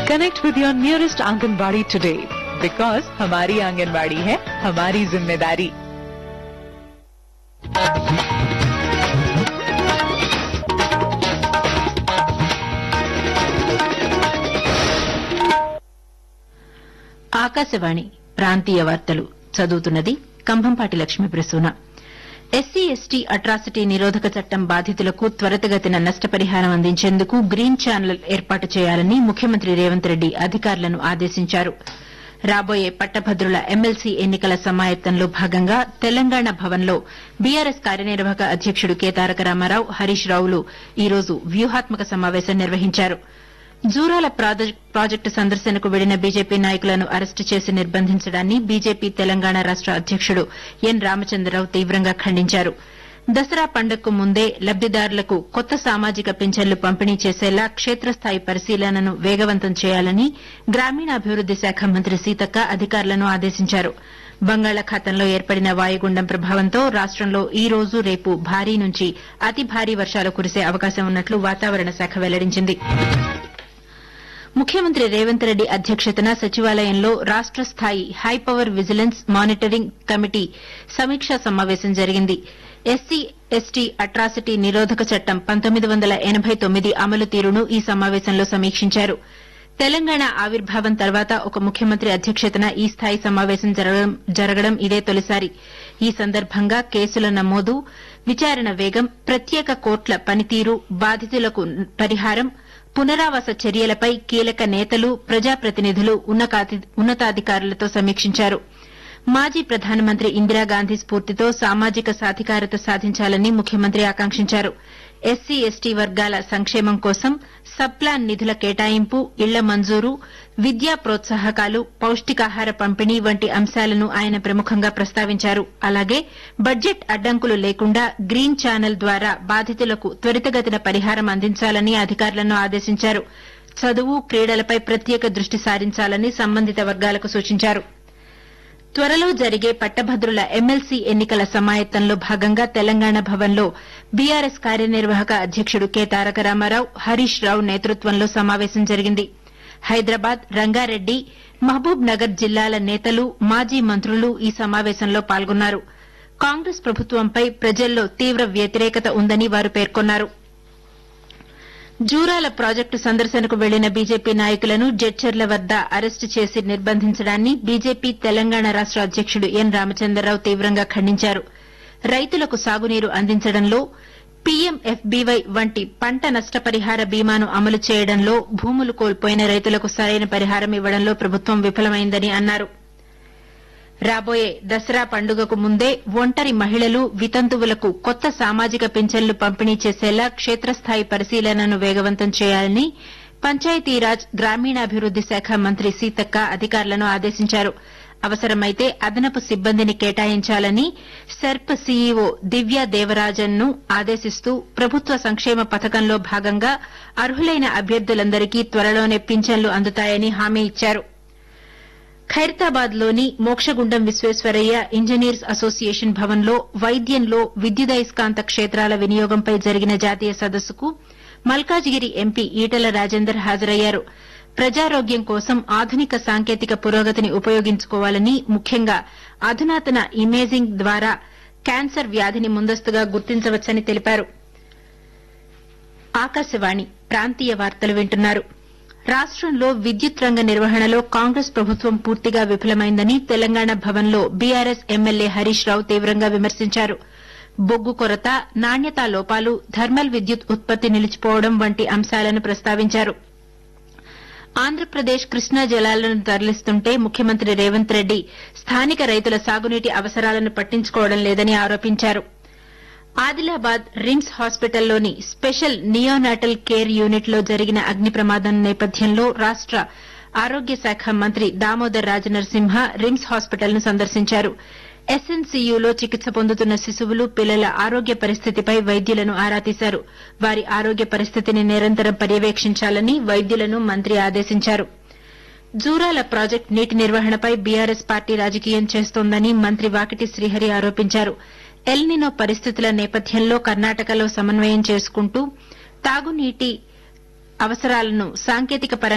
Connect with your nearest Anganwadi today because हमारी आंगनबाड़ी है हमारी जिम्मेदारी ఆకాశవాణి ప్రాంతీయ వార్తలు చదువుతున్నది Kambhampati Lakshmi Prasuna SC ST atrocity నిరోధక చట్టం బాధితులకు త్వరితగతిన నష్టపరిహారం అందించేందుకు గ్రీన్ ఛానల్ ఏర్పాటు చేయాలని ముఖ్యమంత్రి రేవంత్ రెడ్డి అధికారులను ఆదేశించారు రాబోయే పట్టభద్రుల ఎమ్మెల్సీ ఎన్నికల సమాయత్తంలో భాగంగా తెలంగాణ భవన్లో బీఆర్ఎస్ కార్యనిర్వాహక అధ్యకుడు కె తారక రామారావు హరీష్ రావులు ఈ రోజు వ్యూహాత్మక సమావేశం నిర్వహించారు జూరాల ప్రాజె- ప్రాజెక్టు సందర్శనకు వెళ్లిన బీజేపీ నాయకులను అరెస్టు చేసి నిర్బంధించడాన్ని బీజేపీ తెలంగాణ రాష్ట అధ్యకుడు ఎన్ రామచంద్రరావు తీవ్రంగా ఖండించారు దసరా పండుగకు ముందే లబ్దిదారులకు కొత్త సామాజిక పింఛన్లు పంపిణీ చేసేలా క్షేత్రస్థాయి పరిశీలనను వేగవంతం చేయాలని గ్రామీణాభివృద్ది శాఖ మంత్రి సీతక్క అధికారులను ఆదేశించారు బంగాళాఖాతంలో ఏర్పడిన వాయుగుండం ప్రభావంతో రాష్టంలో ఈ రోజు రేపు భారీ నుంచి అతి భారీ వర్షాలు కురిసే అవకాశం ఉన్నట్లు వాతావరణ శాఖ వెల్లడించింది ముఖ్యమంత్రి రేవంత్ రెడ్డి అధ్యక్షతన సచివాలయంలో రాష్ట స్థాయి హైపవర్ విజిలెన్స్ మానిటరింగ్ కమిటీ సమీక్షా సమావేశం జరిగింది ఎస్సీ ఎస్టీ అట్రాసిటీ నిరోధక చట్టం పంతొమ్మిది వందల ఎనబై తొమ్మిది అమలు తీరును ఈ సమావేశంలో సమీక్షించారు తెలంగాణ ఆవిర్భావం తర్వాత ఒక ముఖ్యమంత్రి అధ్యక్షతన ఈ స్థాయి సమావేశం జరగడం- జరగడం ఇదే తొలిసారి ఈ సందర్భంగా కేసుల నమోదు విచారణ వేగం ప్రత్యేక కోర్టుల పనితీరు బాధితులకు పరిహారం పునరావాస చర్యలపై కీలక నేతలు ప్రజాప్రతినిధులు ఉన్నతాధి- ఉన్నతాధికారులతో సమీక్షించారు మాజీ ప్రధానమంత్రి ఇందిరాగాంధీ స్ఫూర్తితో సామాజిక సాధికారత సాధించాలని ముఖ్యమంత్రి ఆకాంక్షించారు ఎస్సీ ఎస్టీ వర్గాల సంక్షేమం కోసం సబ్ప్లాన్ నిధుల కేటాయింపు ఇళ్ల మంజూరు విద్యా ప్రోత్సాహకాలు పౌష్టికాహార పంపిణీ వంటి అంశాలను ఆయన ప్రముఖంగా ప్రస్తావించారు అలాగే బడ్జెట్ అడ్డంకులు లేకుండా గ్రీన్ ఛానల్ ద్వారా బాధితులకు త్వరితగతిన పరిహారం అందించాలని అధికారులను ఆదేశించారు చదువు క్రీడలపై ప్రత్యేక దృష్టి సారించాలని సంబంధిత వర్గాలకు సూచించారు త్వరలో జరిగే పట్టభద్రుల ఎమ్మెల్సీ ఎన్నికల సమాయత్తంలో భాగంగా తెలంగాణ భవన్లో బీఆర్ఎస్ కార్యనిర్వాహక అధ్యకుడు కె తారక రామారావు హరీష్ రావు నేతృత్వంలో సమావేశం జరిగింది హైదరాబాద్ రంగారెడ్డి మహబూబ్ నగర్ జిల్లాల నేతలు మాజీ మంత్రులు ఈ సమావేశంలో పాల్గొన్నారు కాంగ్రెస్ ప్రభుత్వంపై ప్రజల్లో తీవ్ర వ్యతిరేకత ఉందని వారు పేర్కొన్నారు జూరాల ప్రాజెక్టు సందర్శనకు వెళ్లిన బీజేపీ నాయకులను జడ్చర్ల వద్ద అరెస్టు చేసి నిర్బంధించడాన్ని బీజేపీ తెలంగాణ రాష్ట అధ్యకుడు ఎన్ రామచంద్రరావు తీవ్రంగా ఖండించారు రైతులకు సాగునీరు అందించడంలో పీఎంఎఫ్బీవై వంటి పంట నష్టపరిహార బీమాను అమలు చేయడంలో భూములు కోల్పోయిన రైతులకు సరైన పరిహారం ఇవ్వడంలో ప్రభుత్వం విఫలమైందని అన్నారు రాబోయే దసరా పండుగకు ముందే ఒంటరి మహిళలు వితంతువులకు కొత్త సామాజిక పింఛన్లు పంపిణీ చేసేలా క్షేత్రస్థాయి పరిశీలనను వేగవంతం చేయాలని పంచాయతీరాజ్ గ్రామీణాభివృద్ది శాఖ మంత్రి సీతక్క అధికారులను ఆదేశించారు అవసరమైతే అదనపు సిబ్బందిని కేటాయించాలని సెర్ప్ సీఈఓ దివ్య దేవరాజన్ ను ఆదేశిస్తూ ప్రభుత్వ సంక్షేమ పథకంలో భాగంగా అర్హులైన అభ్యర్థులందరికీ త్వరలోనే పింఛన్లు అందుతాయని హామీ ఇచ్చారు ఖైరతాబాద్ లోని మోక్షగుండం విశ్వేశ్వరయ్య ఇంజనీర్స్ అసోసియేషన్ భవన్లో వైద్యంలో విద్యుదయస్కాంత క్షేత్రాల వినియోగంపై జరిగిన జాతీయ సదస్సుకు మల్కాజిగిరి ఎంపీ ఈటల రాజేందర్ హాజరయ్యారు ప్రజారోగ్యం కోసం ఆధునిక సాంకేతిక పురోగతిని ఉపయోగించుకోవాలని ముఖ్యంగా అధునాతన ఇమేజింగ్ ద్వారా క్యాన్సర్ వ్యాధిని ముందస్తుగా గుర్తించవచ్చని తెలిపారు ఆకాశవాణి ప్రాంతీయ వార్తలు వింటున్నారు రాష్టంలో విద్యుత్ రంగ నిర్వహణలో కాంగ్రెస్ ప్రభుత్వం పూర్తిగా విఫలమైందని తెలంగాణ భవన్లో బీఆర్ఎస్ ఎమ్మెల్యే హరీష్ రావు తీవ్రంగా విమర్శించారు బొగ్గు కొరత నాణ్యతా లోపాలు థర్మల్ విద్యుత్ ఉత్పత్తి నిలిచిపోవడం వంటి అంశాలను ప్రస్తావించారు ఆంధ్రప్రదేశ్ కృష్ణా జలాలను తరలిస్తుంటే ముఖ్యమంత్రి రేవంత్ రెడ్డి స్థానిక రైతుల సాగునీటి అవసరాలను పట్టించుకోవడం లేదని ఆరోపించారు ఆదిలాబాద్ రిమ్స్ హాస్పిటల్లోని స్పెషల్ నియోనాటల్ కేర్ యూనిట్లో జరిగిన అగ్ని ప్రమాదం నేపథ్యంలో రాష్ట ఆరోగ్య శాఖ మంత్రి దామోదర్ రాజనరసింహ రిమ్స్ హాస్పిటల్ను సందర్శించారు ఎస్ఎన్సీయూలో చికిత్స పొందుతున్న శిశువులు పిల్లల ఆరోగ్య పరిస్థితిపై వైద్యులను ఆరా తీశారు వారి ఆరోగ్య పరిస్థితిని నిరంతరం పర్యవేక్షించాలని వైద్యులను మంత్రి ఆదేశించారు జూరాల ప్రాజెక్టు నీటి నిర్వహణపై బీఆర్ఎస్ పార్టీ రాజకీయం చేస్తోందని మంత్రి వాకిటి శ్రీహరి ఆరోపించారు ఎల్నినో పరిస్థితుల నేపథ్యంలో కర్ణాటకలో సమన్వయం చేసుకుంటూ తాగునీటి అవసరాలను సాంకేతిక పరంగా